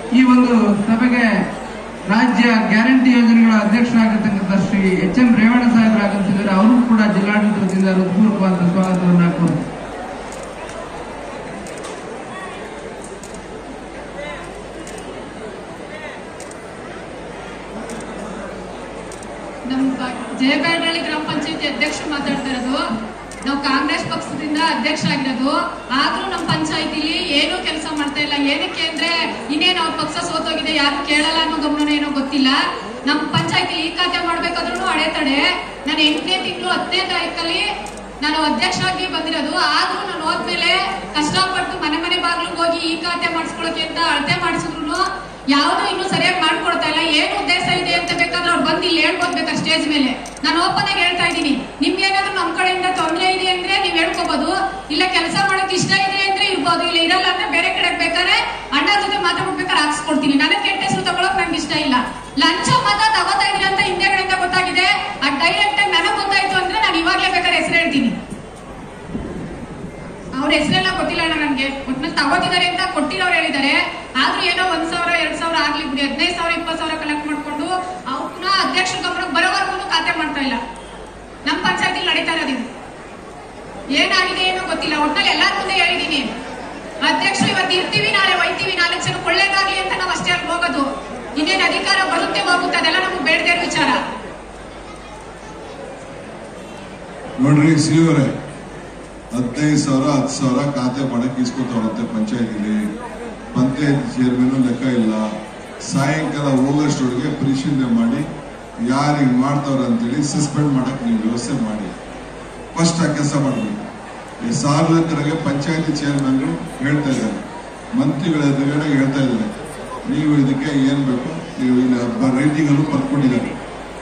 ಈ ಒಂದು ಸಭೆಗೆ ರಾಜ್ಯ ಗ್ಯಾರಂಟಿ ಯೋಜನೆಗಳ ಅಧ್ಯಕ್ಷರಾಗಿರ್ತಕ್ಕಂಥ ಶ್ರೀ ಎಚ್ ಎಂ ರೇವಣ್ಣ ಸಾಹೇಬರು ಆಗಮಿಸಿದ್ದಾರೆ ಅವರು ಕೂಡ ಜಿಲ್ಲಾಡಳಿತ ವತಿಯಿಂದ ಹೃತ್ಪೂರ್ವಕವಾದ ಸ್ವಾಗತವನ್ನು ಹಾಕೋದು ನಮ್ಮ ಜಯಬೇಡಳ್ಳಿ ಗ್ರಾಮ ಪಂಚಾಯತಿ ಅಧ್ಯಕ್ಷರು ಮಾತಾಡ್ತಾ ಇರೋದು ನಾವು ಕಾಂಗ್ರೆಸ್ ಪಕ್ಷದಿಂದ ಅಧ್ಯಕ್ಷ ಆಗಿರೋದು ಆದ್ರೂ ನಮ್ಮ ಪಂಚಾಯತಿಲಿ ಏನೂ ಕೆಲಸ ಮಾಡ್ತಾ ಇಲ್ಲ ಏನಕ್ಕೆ ಅಂದ್ರೆ ಇನ್ನೇನು ಅವ್ರ ಪಕ್ಷ ಸೋತೋಗಿದೆ ಯಾರು ಕೇಳಲ್ಲ ಅನ್ನೋ ಗಮನ ಏನೋ ಗೊತ್ತಿಲ್ಲ ನಮ್ಮ ಪಂಚಾಯತಿ ಈ ಖಾತೆ ಮಾಡ್ಬೇಕಾದ್ರೂ ಅಡೆತಡೆ ನಾನು ಎಂಟನೇ ತಿಂಗಳು ಹತ್ತನೇ ತಾರೀಕಲ್ಲಿ ನಾನು ಅಧ್ಯಕ್ಷರಾಗಿ ಬಂದಿರೋದು ಆದ್ರೂ ನಾನು ಹೋದ್ಮೇಲೆ ಕಷ್ಟಪಟ್ಟು ಮನೆ ಮನೆ ಬಾಗ್ಲಿಗೆ ಹೋಗಿ ಈ ಖಾತೆ ಮಾಡಿಸ್ಕೊಳಕ್ಕೆ ಅಂತ ಅಳತೆ ಮಾಡಿಸಿದ್ರು ಯಾವ್ದು ಇನ್ನೂ ಸರಿಯಾಗಿ ಮಾಡ್ಕೊಡ್ತಾ ಇಲ್ಲ ಏನ್ ಉದ್ದೇಶ ಇದೆ ಅಂತ ಬೇಕಾದ್ರೆ ಅವ್ರು ಬಂದು ಇಲ್ಲಿ ಹೇಳ್ಬೋದು ಬೇಕಾ ಸ್ಟೇಜ್ ಮೇಲೆ ನಾನು ಓಪನ್ ಆಗಿ ಹೇಳ್ತಾ ಇದ್ದೀನಿ ನಿಮ್ಗೆ ಏನಾದ್ರು ನಮ್ ಕಡೆಯಿಂದ ತೊಂದರೆ ಇದೆ ಅಂದ್ರೆ ನೀವ್ ಹೇಳ್ಕೋಬಹುದು ಇಲ್ಲ ಕೆಲಸ ಮಾಡಕ್ ಇಷ್ಟ ಇದೆ ಅಂದ್ರೆ ಇರ್ಬೋದು ಇಲ್ಲ ಇರಲ್ಲ ಅಂದ್ರೆ ಬೇರೆ ಕಡೆ ಬೇಕಾದ್ರೆ ಅಣ್ಣ ಜೊತೆ ಮಾತಾಡ್ಬೇಕಾದ್ರೆ ಹಾಕ್ಸ್ಕೊಡ್ತೀನಿ ನನಗೆ ಕೆಟ್ಟ ಹೆಸರು ತಗೊಳಕ್ ನಂಗೆ ಇಷ್ಟ ಇಲ್ಲ ಲಂಚ ಮತ ತಗೋತಾ ಇದೀನಿ ಅಂತ ಹಿಂದೆಗಡೆಯಿಂದ ಗೊತ್ತಾಗಿದೆ ಆ ಡೈರೆಕ್ಟ್ ಆಗಿ ನನಗ್ ಗೊತ್ತಾಯ್ತು ಅಂದ್ರೆ ನಾನು ಇವಾಗ್ಲೇ ಬೇಕಾದ್ರೆ ಹೆಸರು ಹೇಳ್ತೀನಿ ಅವ್ರ ಹೆಸರೆಲ್ಲ ಗೊತ್ತಿಲ್ಲ ಅಣ್ಣ ನನ್ಗೆ ಒಟ್ನಲ್ಲಿ ತಗೋತಿದ್ದಾರೆ ಅಂತ ಕೊಟ್ಟಿರೋರು ಹೇಳಿದ್ದಾರೆ ಆದ್ರೂ ಏನೋ ಒಂದ್ ಸಾವಿರ ಎರಡ್ ಸಾವಿರ ಆಗ್ಲಿ ಬಿಡಿ ಹದಿನೈದು ಸಾವಿರ ಇಪ್ಪತ್ತು ಸಾವಿರ ಕಲೆಕ್ಟ್ ಮಾಡ್ಕೊಂಡು ಅವ್ರು ಪುನಃ ಅಧ್ಯಕ್ಷ ಗಮನಕ್ಕೆ ಬರೋವರೆಗೂ ಖಾತೆ ಮಾಡ್ತಾ ಇಲ್ಲ ನಮ್ಮ ಪಂಚಾಯತಿ ನಡೀತಾ ಇರೋದು ಇದು. ಏನಾಗಿದೆ ಏನೋ ಗೊತ್ತಿಲ್ಲ ಒಟ್ನಲ್ಲಿ ಎಲ್ಲಾರ ಮುಂದೆ ಹೇಳಿದೀನಿ ಅಧ್ಯಕ್ಷರು ಇವತ್ತು ಇರ್ತೀವಿ ನಾಳೆ ಒಯ್ತೀವಿ ನಾಲ್ಕು ಜನ ಒಳ್ಳೇದಾಗ್ಲಿ ಅಂತ ನಾವು ಅಷ್ಟೇ ಅಲ್ಲಿ ಹೋಗೋದು ಇನ್ನೇನು ಅಧಿಕಾರ ಬರುತ್ತೆ ಹೋಗುತ್ತೆ ಅದೆಲ್ಲ ನಮ್ಗೆ ಬೇಡದೇ ಇರೋ ವಿಚಾರ ನೋಡ್ರಿ ಸಿಯವರೇ ಹದಿನೈದು ಸಾವಿರ ಹತ್ತು ಸಾವಿರ ಖಾತೆ ಮಾಡಕ್ ಇಸ್ಕೊತಾವಳಂತೆ ಪಂಚಾಯತಿಲಿ ಪಂಚಾಯತ್ ಚೇರ್ಮನ್ ಲೆಕ್ಕ ಇಲ್ಲ ಸಾಯಂಕಾಲ ಹೋಗೋಷ್ಟೊಳಗೆ ಪರಿಶೀಲನೆ ಮಾಡಿ ಯಾರು ಹಿಂಗ್ ಮಾಡ್ತಾವ್ರ ಅಂತೇಳಿ ಸಸ್ಪೆಂಡ್ ಮಾಡಕ್ ನೀವು ವ್ಯವಸ್ಥೆ ಮಾಡಿ ಫಸ್ಟ್ ಆ ಕೆಲಸ ಮಾಡಬೇಕು ಈ ಸಾರ್ವಜನಿಕರಿಗೆ ಪಂಚಾಯತಿ ಚೇರ್ಮನ್ ಹೇಳ್ತಾ ಇದ್ದಾರೆ ಮಂತ್ರಿಗಳ ಎದುರುಗಡೆ ಹೇಳ್ತಾ ಇದ್ದಾರೆ ನೀವು ಇದಕ್ಕೆ ಏನ್ ಬೇಕು ನೀವು ಇಲ್ಲಿ ರೈಟಿಂಗ್ ಅಲ್ಲೂ ಬರ್ಕೊಂಡಿದ್ದಾರೆ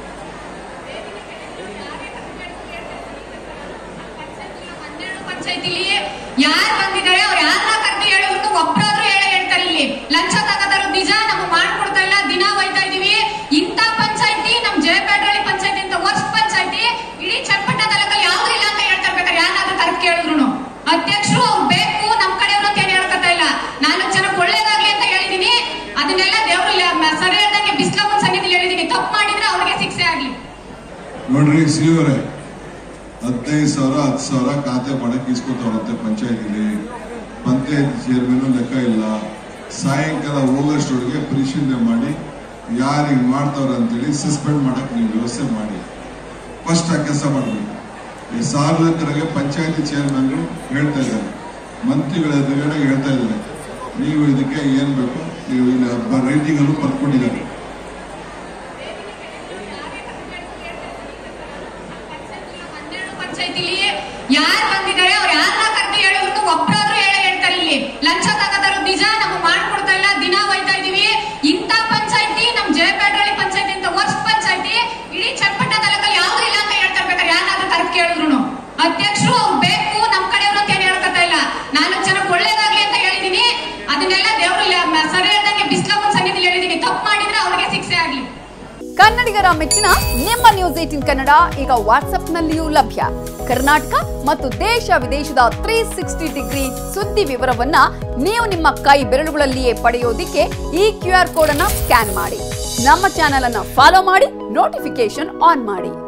ಹನ್ನೆರಡು ಪಂಚಾಯತಿಲಿ ಯಾರು ಬಂದಿದ್ದಾರೆ ಅವ್ರು ಯಾರನ್ನ ಕರೆದು ಹೇಳಿದ್ರು ಒಬ್ಬರಾದ್ರೂ ಹೇಳೇ ಹೇಳ್ತಾರೆ ಇಲ್ಲಿ ಲಂಚ ತಗೋತಾರೋ ನಿಜ ನಮ್ಗೆ ಮಾಡ್ಕೊಡ್ತಾ ಇಲ್ಲ ದಿನ ಹೋಯ್ತಾ ಇದೀವಿ ಇಂಥ ಪಂಚಾಯತಿ ನಮ್ ಜಯಪೇಟಹಳ್ಳಿ ಪಂಚಾಯತಿ ಅಂತ ವರ್ಷ ಪಂಚಾಯತಿ ಇಡೀ ಚನ್ನಪಟ್ಟ ತಾಲೂಕಲ್ಲಿ ಯಾವ್ದು ಇಲ್ಲ ಅಂತ ಹೇಳ್ತಾ ಇರ್ಬೇಕಾದ್ರೆ ಯಾರನ್ನಾದ್ರೂ ಕರೆದು ಕೇಳಿದ್ರು ಅಧ್ಯಕ್ಷರು ಅವ್ರು ಬೇಕು ನಮ್ ಕಡೆಯವರು ಅಂತ ಏನ್ ಹೇಳ್ಕೊತಾ ಇಲ್ಲ ನಾಲ್ಕು ಜನಕ್ಕೆ ಒಳ್ಳೇದಾಗ್ಲಿ ಅಂತ ಹೇಳಿದೀನಿ ಅದನ್ನೆಲ್ಲ ದೇವ್ರು ಸರಿ ಹೇಳ್ದಂಗೆ ಬಿಸ್ಲಮ್ಮನ ಸನ್ನಿಧಿಲಿ ಹೇಳಿದೀನಿ ತಪ್ಪು ಮಾಡಿದ್ರೆ ಅವ್ರಿಗೆ ಶಿಕ್ಷೆ ಆಗ್ಲಿ ನೋಡ್ರಿ ಸಿಯವರೇ ಹದಿನೈದು ಸಾವಿರ ಹತ್ತು ಸಾವಿರ ಖಾತೆ ಮಾಡಕ್ ಇಸ್ಕೊತಾವಳಂತೆ ಪಂಚಾಯತಿಲಿ ಪಂಚಾಯತ್ ಚೇರ್ಮನ್ ಲೆಕ್ಕ ಇಲ್ಲ ಸಾಯಂಕಾಲ ಹೋಗೋಷ್ಟೊಳಗೆ ಪರಿಶೀಲನೆ ಮಾಡಿ ಯಾರು ಹಿಂಗ್ ಮಾಡ್ತಾವ್ರ ಅಂತೇಳಿ ಸಸ್ಪೆಂಡ್ ಮಾಡಕ್ ನೀವು ವ್ಯವಸ್ಥೆ ಮಾಡಿ ಫಸ್ಟ್ ಆ ಕೆಲಸ ಮಾಡಬೇಕು ಈ ಸಾರ್ವಜನಿಕರಿಗೆ ಪಂಚಾಯತಿ ಚೇರ್ಮನ್ ಹೇಳ್ತಾ ಇದ್ದಾರೆ ಮಂತ್ರಿಗಳ ಎದುರುಗಡೆ ಹೇಳ್ತಾ ಇದ್ದಾರೆ ನೀವು ಇದಕ್ಕೆ ಏನ್ ಬೇಕು ನೀವು ಇಲ್ಲಿ ರೈಟಿಂಗ್ ಅಲ್ಲೂ ಬರ್ಕೊಂಡಿದ್ದಾರೆ ಹನ್ನೆರಡು ಪಂಚಾಯತಿಲಿ ಯಾರು ಬಂದಿದ್ದಾರೆ ಅವ್ರು ಯಾರನ್ನ ಕರೆದು ಹೇಳಿದ್ರು ಒಬ್ಬರಾದ್ರೂ ಹೇಳೇ ಹೇಳ್ತಾರೆ ಇಲ್ಲಿ ಲಂಚ ತಗೋತಾರೋ ನಿಜ ನಮ್ಗೆ ಮಾಡ್ಕೊಡ್ತಾ ಇಲ್ಲ ದಿನ ಹೋಯ್ತಾ ಇದೀವಿ ಇಂಥ ಪಂಚಾಯತಿ ನಮ್ ಜಯಪೇಟಹಳ್ಳಿ ಪಂಚಾಯತಿ ಅಂತ ವರ್ಷ ಪಂಚಾಯತಿ ಇಡೀ ಚನ್ನಪಟ್ಟ ತಾಲೂಕಲ್ಲಿ ಯಾವ್ದು ಇಲ್ಲ ಅಂತ ಹೇಳ್ತಾ ಇರ್ಬೇಕಾದ್ರೆ ಯಾರನ್ನಾದ್ರೂ ಕರೆದು ಕೇಳಿದ್ರು ಅಧ್ಯಕ್ಷರು ಅವ್ರು ಬೇಕು ನಮ್ ಕಡೆಯವರು ಅಂತ ಏನ್ ಹೇಳ್ಕೊತಾ ಇಲ್ಲ ನಾಲ್ಕು ಜನಕ್ಕೆ ಒಳ್ಳೇದಾಗ್ಲಿ ಅಂತ ಹೇಳಿದೀನಿ ಅದನ್ನೆಲ್ಲ ದೇವ್ರು ಸರಿ ಹೇಳ್ದಂಗೆ ಬಿಸ್ಲಮ್ಮನ ಸನ್ನಿಧಿಲಿ ಹೇಳಿದೀನಿ ತಪ್ಪು ಮಾಡಿದ್ರೆ ಅವ್ರಿಗೆ ಶಿಕ್ಷೆ ಆಗ್ಲಿ ಕನ್ನಡಿಗರ ಮೆಚ್ಚಿನ ನಿಮ್ಮ ನ್ಯೂಸ್ ಏಟಿನ್ ಕನ್ನಡ ಈಗ ವಾಟ್ಸ್ಆಪ್ನಲ್ಲಿಯೂ ಲಭ್ಯ ಕರ್ನಾಟಕ ಮತ್ತು ದೇಶ ವಿದೇಶದ ತ್ರೀ ಸಿಕ್ಸ್ಟಿ ಡಿಗ್ರಿ ಸುದ್ದಿ ವಿವರವನ್ನ ನೀವು ನಿಮ್ಮ ಕೈ ಬೆರಳುಗಳಲ್ಲಿಯೇ ಪಡೆಯೋದಿಕ್ಕೆ ಈ ಕ್ಯೂ ಆರ್ ಕೋಡ್ ಅನ್ನ ಸ್ಕ್ಯಾನ್ ಮಾಡಿ ನಮ್ಮ ಚಾನೆಲ್ ಅನ್ನ ಫಾಲೋ ಮಾಡಿ ನೋಟಿಫಿಕೇಶನ್ ಆನ್ ಮಾಡಿ